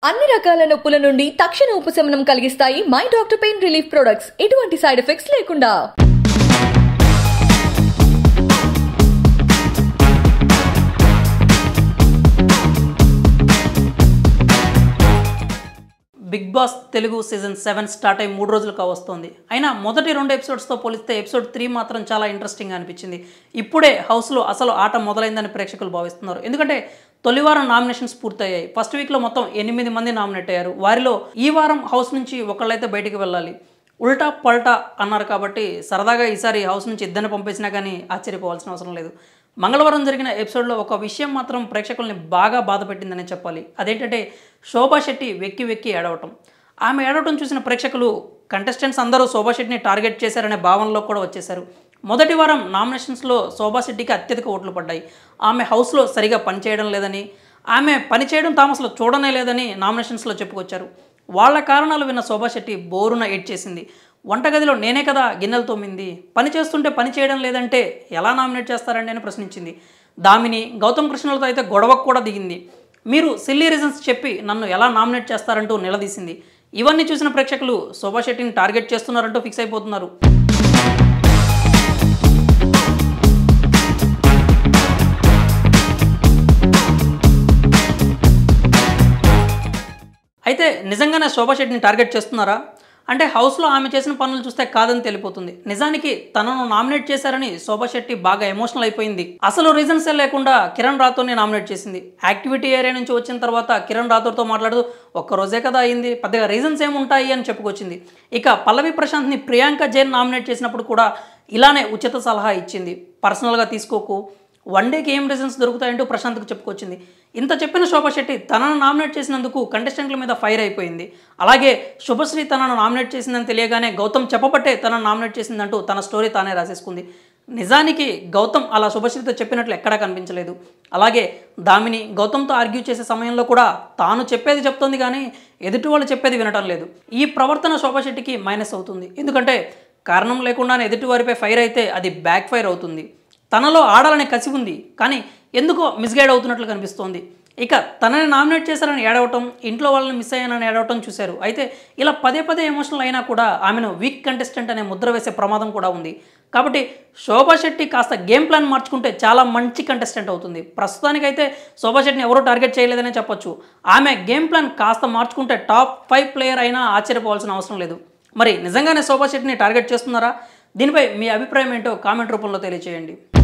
అన్ని రకాల నొప్పుల నుండి తక్షణ ఉపశమనం కలిగిస్తాయి my doctor pain relief products ఎటువంటి సైడ్ ఎఫెక్ట్స్ లేకుండా Bigg Boss Telugu season seven start అయ్యి మూడు రోజులు కావస్తోంది అయినా మొదటి రెండు ఎపిసోడ్స్తో పోలిస్తే ఎపిసోడ్ త్రీ మాత్రం చాలా ఇంట్రెస్టింగ్ అనిపించింది ఇప్పుడే హౌస్లో అసలు ఆట మొదలైందని ప్రేక్షకులు భావిస్తున్నారు ఎందుకంటే తొలి వారం నామినేషన్స్ పూర్తయ్యాయి ఫస్ట్ వీక్లో మొత్తం ఎనిమిది మంది నామినేట్ అయ్యారు వారిలో ఈ వారం హౌస్ నుంచి ఒకళ్ళైతే బయటికి వెళ్ళాలి ఉల్టా పల్టా అన్నారు కాబట్టి సరదాగా ఈసారి హౌస్ నుంచి ఇద్దరిని పంపేసినా కానీ ఆశ్చర్యపోవాల్సిన అవసరం లేదు మంగళవారం జరిగిన ఎపిసోడ్లో ఒక విషయం మాత్రం ప్రేక్షకుల్ని బాగా బాధ పెట్టిందనే చెప్పాలి అదేంటంటే శోభా శెట్టి వెక్కి వెక్కి ఏడవటం ఆమె ఏడవటం చూసిన ప్రేక్షకులు కంటెస్టెంట్స్ అందరూ శోభా శెట్టిని టార్గెట్ చేశారనే భావనలో కూడా వచ్చేశారు మొదటి వారం నామినేషన్స్లో శోభా శెట్టికి అత్యధిక ఓట్లు పడ్డాయి ఆమె హౌస్లో సరిగా పనిచేయడం లేదని ఆమె పనిచేయడం తాము అసలు చూడనే లేదని నామినేషన్స్లో చెప్పుకొచ్చారు వాళ్ళ కారణాలు విన్న శోభా శెట్టి బోరున ఏడ్చేసింది వంటగదిలో నేనే కదా గిన్నెలు తోమింది పని చేస్తుంటే పని చేయడం లేదంటే ఎలా నామినేట్ చేస్తారండి అని ప్రశ్నించింది దామిని గౌతమ్ కృష్ణలతో అయితే గొడవకు కూడా దిగింది మీరు సిల్లీ రీజన్స్ చెప్పి నన్ను ఎలా నామినేట్ చేస్తారంటూ నిలదీసింది ఇవన్నీ చూసిన ప్రేక్షకులు శోభా శెట్టిని టార్గెట్ చేస్తున్నారంటూ ఫిక్స్ అయిపోతున్నారు అయితే నిజంగానే శోభా శెట్టిని టార్గెట్ చేస్తున్నారా అంటే హౌస్లో ఆమె చేసిన పనులు చూస్తే కాదని తెలిపోతుంది నిజానికి తనను నామినేట్ చేశారని శోభా శెట్టి బాగా ఎమోషనల్ అయిపోయింది అసలు రీజన్సే లేకుండా కిరణ్ రాథోర్ని నామినేట్ చేసింది యాక్టివిటీ ఏరియా నుంచి వచ్చిన తర్వాత కిరణ్ రాథోర్తో మాట్లాడుతూ ఒక్క రోజే కదా అయింది పెద్దగా రీజన్స్ ఏముంటాయి అని చెప్పుకొచ్చింది ఇక పల్లవి ప్రశాంత్ని ప్రియాంక జైన్ నామినేట్ చేసినప్పుడు కూడా ఇలానే ఉచిత సలహా ఇచ్చింది పర్సనల్గా తీసుకోకు వన్ డేకి ఏం రీజన్స్ దొరుకుతాయంటూ ప్రశాంత్కు చెప్పుకొచ్చింది ఇంత చెప్పిన శోభా శెట్టి తనను నామినేట్ చేసినందుకు కంటెస్టెంట్ల మీద ఫైర్ అయిపోయింది అలాగే శుభశ్రీ తనను నామినేట్ చేసిందని తెలియగానే గౌతమ్ చెప్పబట్టే తనను నామినేట్ చేసిందంటూ తన స్టోరీ తానే రాసేసుకుంది నిజానికి గౌతమ్ అలా శుభశ్రీతో చెప్పినట్లు ఎక్కడా కనిపించలేదు అలాగే దామిని గౌతమ్తో ఆర్గ్యూ చేసే సమయంలో కూడా తాను చెప్పేది చెప్తోంది కానీ ఎదుటి వాళ్ళు చెప్పేది వినటం లేదు ఈ ప్రవర్తన శోభా శెట్టికి మైనస్ అవుతుంది ఎందుకంటే కారణం లేకుండానే ఎదుటి వారిపై ఫైర్ అయితే అది బ్యాక్ ఫైర్ అవుతుంది తనలో ఆడాలనే కసి ఉంది కానీ ఎందుకో మిస్గైడ్ అవుతున్నట్లు కనిపిస్తోంది ఇక తనని నామినేట్ చేశారని ఏడవటం ఇంట్లో వాళ్ళని మిస్ అయ్యానని ఏడవటం చూశారు అయితే ఇలా పదే పదే ఎమోషనల్ అయినా కూడా ఆమెను వీక్ కంటెస్టెంట్ అనే ముద్ర వేసే ప్రమాదం కూడా ఉంది కాబట్టి శోభా శెట్టి కాస్త గేమ్ ప్లాన్ మార్చుకుంటే చాలా మంచి కంటెస్టెంట్ అవుతుంది ప్రస్తుతానికైతే శోభా శెట్టిని ఎవరూ టార్గెట్ చేయలేదనే చెప్పొచ్చు ఆమె గేమ్ ప్లాన్ కాస్త మార్చుకుంటే టాప్ ఫైవ్ ప్లేయర్ అయినా ఆశ్చర్యపోవాల్సిన అవసరం లేదు మరి నిజంగానే శోభా శెట్టిని టార్గెట్ చేస్తున్నారా దీనిపై మీ అభిప్రాయం ఏంటో కామెంట్ రూపంలో తెలియచేయండి